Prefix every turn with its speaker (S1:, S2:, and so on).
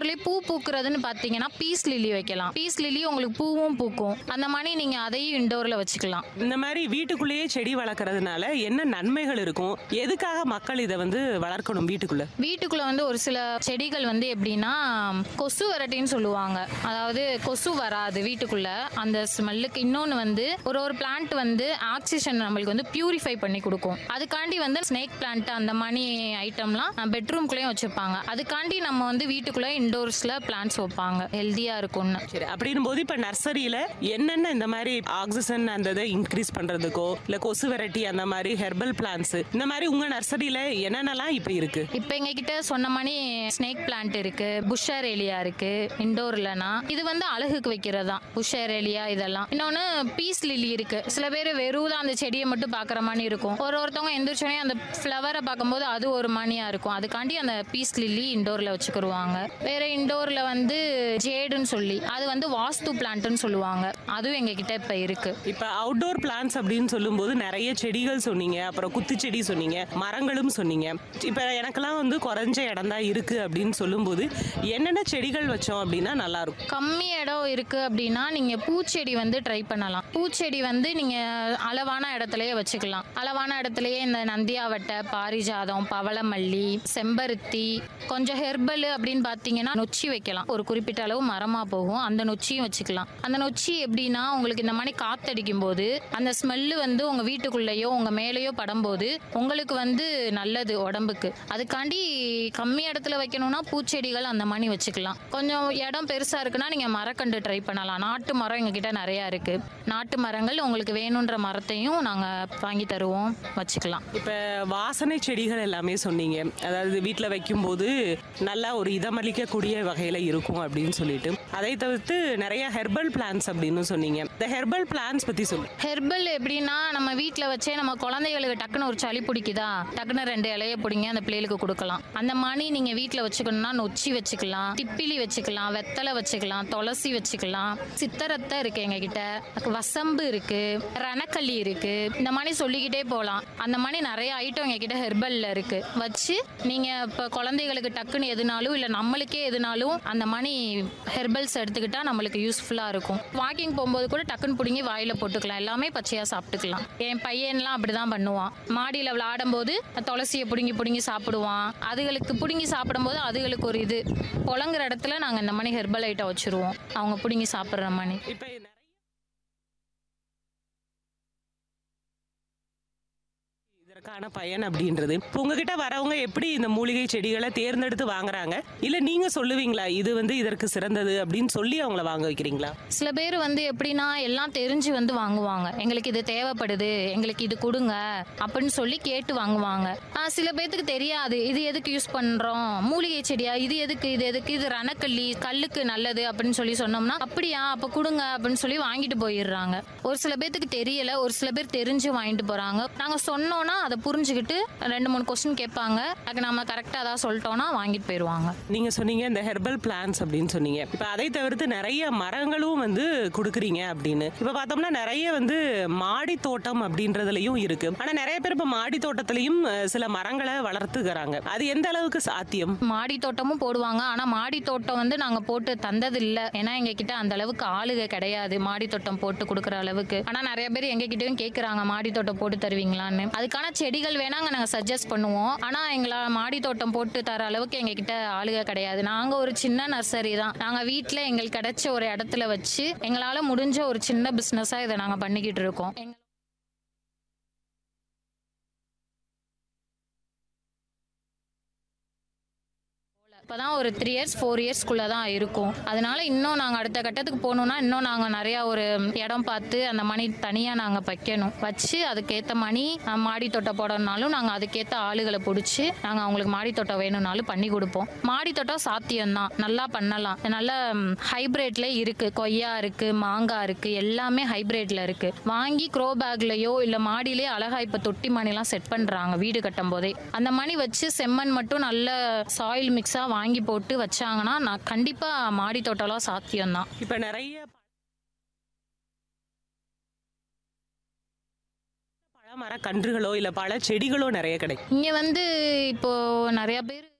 S1: இண்டோர்லயே பூ பூக்குறதுன்னு பாத்தீங்கன்னா பீஸ் லில்லி வைக்கலாம் பீஸ் லில்லி உங்களுக்கு பூவும் பூக்கும் அந்த மாதிரி நீங்க அதையும் இண்டோர்ல வச்சுக்கலாம்
S2: இந்த மாதிரி வீட்டுக்குள்ளேயே செடி வளர்க்கறதுனால என்ன நன்மைகள் இருக்கும் எதுக்காக மக்கள் இதை வந்து வளர்க்கணும் வீட்டுக்குள்ள
S1: வீட்டுக்குள்ள வந்து ஒரு சில செடிகள் வந்து எப்படின்னா கொசு வரட்டின்னு சொல்லுவாங்க அதாவது கொசு வராது வீட்டுக்குள்ள அந்த ஸ்மெல்லுக்கு இன்னொன்று வந்து ஒரு ஒரு பிளான்ட் வந்து ஆக்சிஜன் நம்மளுக்கு வந்து பியூரிஃபை பண்ணி கொடுக்கும் அதுக்காண்டி வந்து ஸ்னேக் பிளான்ட் அந்த மாதிரி ஐட்டம்லாம் பெட்ரூம்குள்ளேயும் வச்சுருப்பாங்க அதுக்காண்டி நம்ம வந்து வீட்டுக்குள்ளே இண்டோர்ஸில் பிளான்ட்ஸ் வைப்பாங்க ஹெல்த்தியாக இருக்கும்னு
S2: சரி அப்படின்னும் போது இப்ப நர்சரியில என்னென்ன இந்த மாதிரி ஆக்சிஜன் அந்த இதை இன்க்ரீஸ் பண்றதுக்கோ இல்ல கொசு வெரைட்டி அந்த மாதிரி ஹெர்பல் பிளான்ஸ் இந்த மாதிரி உங்க நர்சரியில என்னென்னலாம் இப்ப இருக்கு
S1: இப்போ எங்ககிட்ட சொன்ன மாதிரி ஸ்னேக் பிளான்ட் இருக்கு புஷர் ஏலியா இருக்கு இண்டோர்லனா இது வந்து அழகுக்கு வைக்கிறது தான் புஷர் ஏலியா இதெல்லாம் இன்னொன்று பீஸ் லில்லி இருக்கு சில பேர் வெறும் தான் அந்த செடியை மட்டும் பார்க்குற மாதிரி இருக்கும் ஒரு ஒருத்தவங்க எந்திரிச்சோடனே அந்த ஃப்ளவரை பார்க்கும்போது அது ஒரு மணியா இருக்கும் அதுக்காண்டி அந்த பீஸ் லில்லி இண்டோர்ல வச்சுக்கிருவாங்க வேற இண்டோர்ல வந்து ஜேடுன்னு சொல்லி அது வந்து வாஸ்து பிளான்ட்னு சொல்லுவாங்க அதுவும் எங்ககிட்ட இப்போ இருக்கு
S2: இப்ப அவுட்டோர் பிளான்ஸ் அப்படின்னு சொல்லும்போது நிறைய செடிகள் சொன்னீங்க அப்புறம் குத்துச்செடி சொன்னீங்க மரங்களும் சொன்னீங்க இப்ப எனக்கெல்லாம் வந்து குறைஞ்ச இடம் தான் இருக்கு அப்படின்னு சொல்லும்போது என்னென்ன செடிகள் வச்சோம் அப்படின்னா நல்லா இருக்கும்
S1: கம்மி இடம் இருக்கு அப்படின்னா நீங்க பூச்செடி வந்து ட்ரை பண்ணலாம் பூச்செடி வந்து நீங்க அளவான இடத்துலயே வச்சுக்கலாம் அளவான இடத்துலயே இந்த நந்தியாவட்டை பாரிஜாதம் பவளமல்லி செம்பருத்தி கொஞ்சம் ஹெர்பல் அப்படின்னு பார்த்தீங்கன்னா நொச்சி வைக்கலாம் ஒரு குறிப்பிட்ட அளவு மரமா போகும் அந்த நொச்சியும் வச்சுக்கலாம் அந்த நொச்சி எப்படின்னா உங்களுக்கு இந்த மாதிரி காத்தடிக்கும் போது அந்த ஸ்மெல்லு வந்து உங்க வீட்டுக்குள்ளேயோ உங்க மேலேயோ படும்போது உங்களுக்கு வந்து நல்லது உடம்புக்கு அதுக்காண்டி கம்மி இடத்துல வைக்கணும்னா பூச்செடிகள் அந்த மாதிரி வச்சுக்கலாம் கொஞ்சம் இடம் பெருசா இருக்குன்னா நீங்க மரக்கண்டு ட்ரை பண்ணலாம் நாட்டு மரம் எங்ககிட்ட நிறைய இருக்கு நாட்டு மரங்கள் உங்களுக்கு வேணுன்ற மரத்தையும் நாங்க வாங்கி தருவோம் வச்சுக்கலாம்
S2: இப்ப வாசனை செடிகள் எல்லாமே சொன்னீங்க அதாவது வீட்டில் வைக்கும்போது நல்லா ஒரு இதமளிக்கக்கூடிய வகையில இருக்கும் அப்படின்னு சொல்லிட்டு அதை தவிர்த்து நிறைய ஹெர்பல் பிளான்ஸ் அப்படின்னு சொன்னீங்க இந்த ஹெர்பல் பிளான்ஸ் பத்தி சொல்லு
S1: ஹெர்பல் எப்படின்னா நம்ம வீட்டில் வச்சே நம்ம குழந்தைகளுக்கு டக்குன்னு ஒரு சளி பிடிக்குதா டக்குன்னு ரெண்டு இலைய பிடிங்க அந்த பிள்ளைகளுக்கு கொடுக்கலாம் அந்த மாதிரி நீங்க வீட்டில் வச்சுக்கணும்னா நொச்சி வச்சுக்கலாம் திப்பிலி வச்சுக்கலாம் வெத்தலை வச்சுக்கலாம் துளசி வச்சுக்கலாம் சித்தரத்தை இருக்கு எங்ககிட்ட வசம்பு இருக்கு ரணக்கல்லி இருக்கு இந்த மாதிரி சொல்லிக்கிட்டே போகலாம் அந்த மாதிரி நிறைய ஐட்டம் எங்ககிட்ட ஹெர்பல்ல இருக்கு வச்சு நீங்க இப்போ குழந்தைகளுக்கு டக்குன்னு எதுனாலும் இல்லை நம்மளுக்கே எதுனாலும் அந்த மாதிரி ஹெர்பல்ஸ் எடுத்துக்கிட்டா நம்மளுக்கு யூஸ்ஃபுல்லாக இருக்கும் வாக்கிங் போகும்போது கூட டக்குன்னு பிடுங்கி வாயில போட்டுக்கலாம் எல்லாமே பச்சையாக சாப்பிட்டுக்கலாம் என் பையன்லாம் அப்படிதான் பண்ணுவான் மாடியில் விளையாடும் போது துளசியை பிடுங்கி பிடுங்கி சாப்பிடுவான் அதுகளுக்கு பிடுங்கி சாப்பிடும்போது அதுகளுக்கு ஒரு இது புழங்குற இடத்துல நாங்கள் இந்த மாதிரி ஹெர்பல் ஐட்டம் வச்சுருவோம் அவங்க பிடுங்கி சாப்பிட்ற மாதிரி
S2: இப்ப நிறைய இதற்கான பயன் அப்படின்றது இப்போ உங்ககிட்ட வரவங்க எப்படி இந்த மூலிகை செடிகளை தேர்ந்தெடுத்து வாங்குறாங்க இல்ல நீங்க சொல்லுவீங்களா இது வந்து இதற்கு சிறந்தது அப்படின்னு சொல்லி அவங்கள வாங்க வைக்கிறீங்களா
S1: சில பேர் வந்து எப்படின்னா எல்லாம் தெரிஞ்சு வந்து வாங்குவாங்க எங்களுக்கு இது தேவைப்படுது எங்களுக்கு இது கொடுங்க அப்படின்னு சொல்லி கேட்டு வாங்குவாங்க ஆ, சில பேர்த்துக்கு தெரியாது இது எதுக்கு யூஸ் பண்றோம் மூலிகை செடியா இது எதுக்கு இது எதுக்கு இது ரணக்கல்லி கல்லுக்கு நல்லது அப்படின்னு சொல்லி சொன்னோம்னா அப்படியா அப்ப கொடுங்க அப்படின்னு சொல்லி வாங்கிட்டு போயிடுறாங்க ஒரு சில பேர்த்துக்கு தெரியல ஒரு சில பேர் தெரிஞ்சு வாங்கிட்டு போறாங்க நாங்க சொன்னோம்னா அதை புரிஞ்சுக்கிட்டு ரெண்டு மூணு கொஸ்டின் கேட்பாங்க அதுக்கு நம்ம கரெக்டா அதான் சொல்லிட்டோம்னா வாங்கிட்டு போயிடுவாங்க
S2: நீங்க சொன்னீங்க இந்த ஹெர்பல் பிளான்ஸ் அப்படின்னு சொன்னீங்க இப்ப அதை தவிர்த்து நிறைய மரங்களும் வந்து கொடுக்குறீங்க அப்படின்னு இப்ப பார்த்தோம்னா நிறைய வந்து மாடி தோட்டம் அப்படின்றதுலயும் இருக்கு ஆனா நிறைய பேர் இப்ப மாடி தோட்டத்திலையும் அஹ், சில மரங்களை வளர்த்துக்கிறாங்க அது எந்த அளவுக்கு சாத்தியம்
S1: மாடி தோட்டமும் போடுவாங்க ஆனா மாடி தோட்டம் வந்து நாங்க போட்டு தந்தது இல்ல ஏன்னா எங்க கிட்ட அந்த அளவுக்கு ஆளுக கிடையாது மாடி தோட்டம் போட்டு கொடுக்குற அளவுக்கு ஆனா நிறைய பேர் எங்க கிட்டயும் கேக்குறாங்க மாடி தோட்டம் போட்டு தருவீங்களான்னு அதுக்கான செடிகள் வேணாங்க நாங்க சஜஸ்ட் பண்ணுவோம் ஆனா எங்களா மாடி தோட்டம் போட்டு தர அளவுக்கு எங்க கிட்ட ஆளுக கிடையாது நாங்க ஒரு சின்ன நர்சரி தான் நாங்க வீட்ல எங்களுக்கு கிடைச்ச ஒரு இடத்துல வச்சு எங்களால முடிஞ்ச ஒரு சின்ன பிசினஸா இதை நாங்க பண்ணிக்கிட்டு இருக்கோம் எங்க- இப்போதான் ஒரு த்ரீ இயர்ஸ் ஃபோர் இயர்ஸ்க்குள்ளே தான் இருக்கும் அதனால இன்னும் நாங்கள் அடுத்த கட்டத்துக்கு போகணுன்னா இன்னும் நாங்கள் நிறையா ஒரு இடம் பார்த்து அந்த மணி தனியாக நாங்கள் வைக்கணும் வச்சு அதுக்கேற்ற மணி அஹ், மாடி தோட்டம் போடணும்னாலும் நாங்கள் அதுக்கேற்ற ஆளுகளை பிடிச்சி நாங்கள் அவங்களுக்கு மாடி தோட்டம் வேணும்னாலும் பண்ணி கொடுப்போம் மாடி தோட்டம் சாத்தியம்தான் நல்லா பண்ணலாம் நல்ல ஹைப்ரேட்ல இருக்கு கொய்யா இருக்கு மாங்காய் இருக்கு எல்லாமே ஹைப்ரேட்ல இருக்கு வாங்கி க்ரோ பேக்லயோ இல்ல மாடியிலே அழகா இப்ப தொட்டி மணிலாம் செட் பண்றாங்க வீடு கட்டும் போதே அந்த மணி வச்சு செம்மண் மட்டும் நல்ல சாயில் மிக்ஸா வாங்கி போட்டு வச்சாங்கன்னா நான் கண்டிப்பா மாடி தோட்டம்லாம் சாத்தியம்தான்
S2: இப்ப நிறைய பழமர கன்றுகளோ இல்ல பழ செடிகளோ நிறைய கிடைக்கும்
S1: இங்க வந்து இப்போ நிறைய பேர்